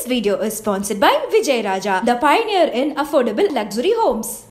video is sponsored by Vijay Raja, the pioneer in affordable luxury homes.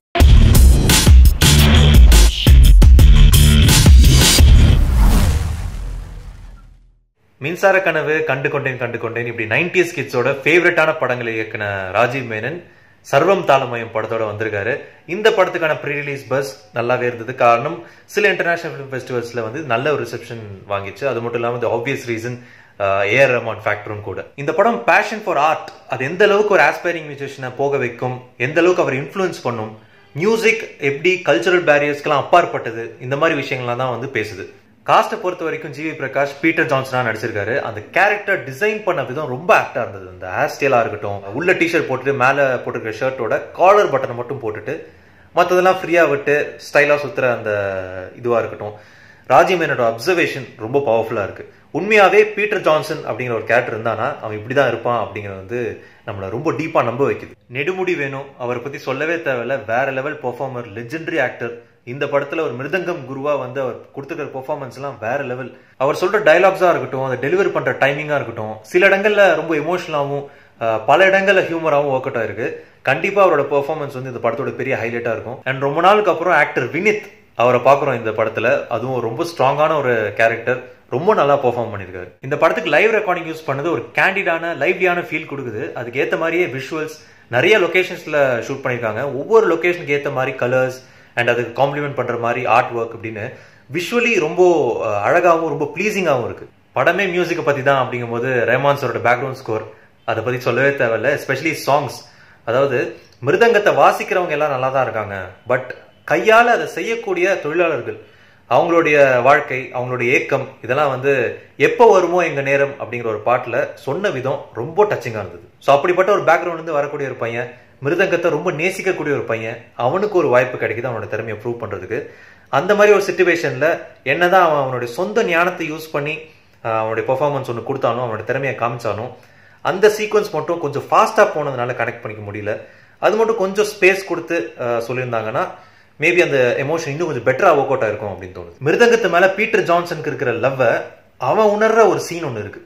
மின்சார கனவு கண்டு கொண்டேன் கண்டு கொண்டேன் இப்படி நைன்டிஸ் கிட்ஸோட ஃபேவரட்டான படங்களை இயக்குன ராஜீவ் மேனன் சர்வம் தாளமயம் படத்தோட வந்திருக்காரு இந்த படத்துக்கான ப்ரீ ரிலீஸ் பஸ் நல்லாவே இருந்தது காரணம் சில இன்டர்நேஷனல் ஃபிலிம் ஃபெஸ்டிவல்ஸ்ல வந்து நல்ல ஒரு ரிசெப்ஷன் வாங்கிச்சு அது மட்டும் இல்லாமல் இந்த ஆப்வியஸ் ரீசன் ஏஆர் ரஹ்மான் ஃபேக்டரும் கூட இந்த படம் பேஷன் ஃபார் ஆர்ட் அது எந்த அளவுக்கு ஒரு ஆஸ்பைரிங் மியூசிஷியனை போக வைக்கும் எந்த அளவுக்கு அவர் இன்ஃப்ளூயன்ஸ் பண்ணும் மியூசிக் எப்படி கல்ச்சரல் பேரியர்ஸ்க்கெல்லாம் அப்பாற்பட்டது இந்த மாதிரி விஷயங்கள்லாம் தான் வந்து பேசுது காஸ்ட்டை பொறுத்த வரைக்கும் ஜிவி பிரகாஷ் பீட்டர் ஜான்சனா நடிச்சிருக்காரு அந்த கேரக்டர் டிசைன் பண்ண விதம் ரொம்ப ஆக்டா இருந்தது இந்த ஹேர் ஸ்டைலா இருக்கட்டும் உள்ள டிஷர்ட் போட்டுட்டு மேல போட்டுருக்க ஷர்ட்டோட காலர் பட்டனை மட்டும் போட்டுட்டு மற்றதெல்லாம் ஃப்ரீயா விட்டு ஸ்டைலா சுத்துற அந்த இதுவா இருக்கட்டும் ராஜிமேனோட அப்சர்வேஷன் ரொம்ப பவர்ஃபுல்லா இருக்கு உண்மையாவே பீட்டர் ஜான்சன் அப்படிங்கிற ஒரு கேரக்டர் இருந்தானா அவன் இப்படிதான் இருப்பான் அப்படிங்கிறது வந்து நம்மளை ரொம்ப டீப்பா நம்ப வைக்குது நெடுமுடி வேணும் அவரை பத்தி சொல்லவே தேவையில்ல வேற லெவல் பெர்ஃபார்மர் லெஜெண்டரி ஆக்டர் இந்த படத்துல ஒரு மிருதங்கம் குருவா வந்து அவர் கொடுத்துக்கிற பெர்ஃபார்மன்ஸ் எல்லாம் வேற லெவல் அவர் சொல்ற டைலாக்ஸா இருக்கட்டும் அதை டெலிவரி பண்ற டைமிங்கா இருக்கட்டும் சில இடங்கள்ல ரொம்ப எமோஷனலாவும் பல இடங்கள்ல ஹியூமராகவும் ஒர்க் அவுட் ஆயிருக்கு கண்டிப்பா அவரோட பெர்ஃபார்மன்ஸ் வந்து இந்த படத்தோட பெரிய ஹைலைட்டா இருக்கும் அண்ட் ரொம்ப நாளுக்கு அப்புறம் ஆக்டர் வினித் அவரை பாக்குறோம் இந்த படத்துல அதுவும் ரொம்ப ஸ்ட்ராங்கான ஒரு கேரக்டர் ரொம்ப நல்லா பெர்ஃபார்ம் பண்ணிருக்காரு இந்த படத்துக்கு லைவ் ரெக்கார்டிங் யூஸ் பண்ணது ஒரு கேண்டிடான லைவ்லியான ஃபீல் கொடுக்குது அதுக்கு ஏத்த மாதிரியே விஷுவல்ஸ் நிறைய லொகேஷன்ஸ்ல ஷூட் பண்ணிருக்காங்க ஒவ்வொரு லொகேஷனுக்கு ஏத்த மாதிரி கலர்ஸ் அண்ட் அதுக்கு காம்ப்ளிமெண்ட் பண்ற மாதிரி ஆர்ட் ஒர்க் அப்படின்னு விஷுவலி ரொம்ப அழகாகவும் ரொம்ப ப்ளீசிங்காகவும் இருக்கு படமே மியூசிக்கை பத்தி தான் அப்படிங்கும்போது ரஹ்மான் சரோட பேக்ரவுண்ட் ஸ்கோர் அதை பத்தி சொல்லவே தேவையில்ல எஸ்பெஷலி சாங்ஸ் அதாவது மிருதங்கத்தை வாசிக்கிறவங்க எல்லாம் நல்லா தான் இருக்காங்க பட் கையால அதை செய்யக்கூடிய தொழிலாளர்கள் அவங்களுடைய வாழ்க்கை அவங்களுடைய ஏக்கம் இதெல்லாம் வந்து எப்போ வருமோ எங்க நேரம் அப்படிங்கிற ஒரு பாட்டுல சொன்ன விதம் ரொம்ப டச்சிங்கா இருந்தது ஸோ அப்படிப்பட்ட ஒரு பேக்ரவுண்ட் இருந்து வரக்கூடிய ஒரு பையன் மிருதங்கத்தை ரொம்ப நேசிக்கக்கூடிய ஒரு பையன் அவனுக்கு ஒரு வாய்ப்பு கிடைக்குது அவனோட திறமையை ப்ரூவ் பண்றதுக்கு அந்த மாதிரி ஒரு சுச்சுவேஷன்ல என்னதான் அவன் அவனுடைய சொந்த ஞானத்தை யூஸ் பண்ணி அவனுடைய பெர்ஃபார்மன்ஸ் ஒன்று கொடுத்தாலும் அவனோட திறமையை காமிச்சாலும் அந்த சீக்வன்ஸ் மட்டும் கொஞ்சம் ஃபாஸ்டா போனதுனால கனெக்ட் பண்ணிக்க முடியல அது மட்டும் கொஞ்சம் ஸ்பேஸ் கொடுத்து சொல்லியிருந்தாங்கன்னா மேபி அந்த எமோஷன் இன்னும் கொஞ்சம் பெட்டரா ஒர்க் அவுட் ஆயிருக்கும் அப்படின்னு தோணுது மிருதங்கத்து மேல பீட்டர் ஜான்சனுக்கு இருக்கிற லவ்வை அவன் உணர்ற ஒரு சீன் ஒன்று இருக்கு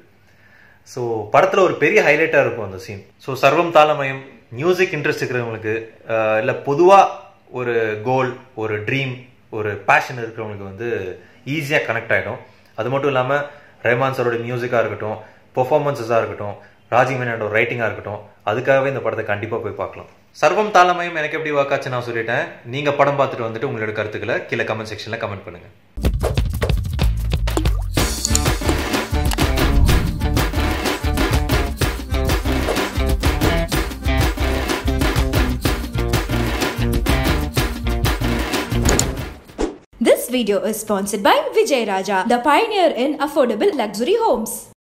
ஸோ படத்துல ஒரு பெரிய ஹைலைட்டா இருக்கும் அந்த சீன் ஸோ சர்வம் தாளமயம் மியூசிக் இன்ட்ரெஸ்ட் இருக்கிறவங்களுக்கு இல்லை பொதுவாக ஒரு கோல் ஒரு ட்ரீம் ஒரு பேஷன் இருக்கிறவங்களுக்கு வந்து ஈஸியாக கனெக்ட் ஆகிடும் அது மட்டும் இல்லாமல் ரஹ்மான் சரோட மியூசிக்காக இருக்கட்டும் பெர்ஃபார்மன்ஸஸாக இருக்கட்டும் ராஜி மேனோட ரைட்டிங்காக இருக்கட்டும் அதுக்காகவே இந்த படத்தை கண்டிப்பாக போய் பார்க்கலாம் சர்வம் தாளமயம் எனக்கு எப்படி ஒர்க் ஆச்சு நான் சொல்லிட்டேன் நீங்கள் படம் பார்த்துட்டு வந்துட்டு உங்களோட கருத்துக்களை கீழே கமெண்ட் செக்ஷனில் கமெண்ட் பண்ணுங்கள் This video is sponsored by Vijay Raja, the pioneer in affordable luxury homes.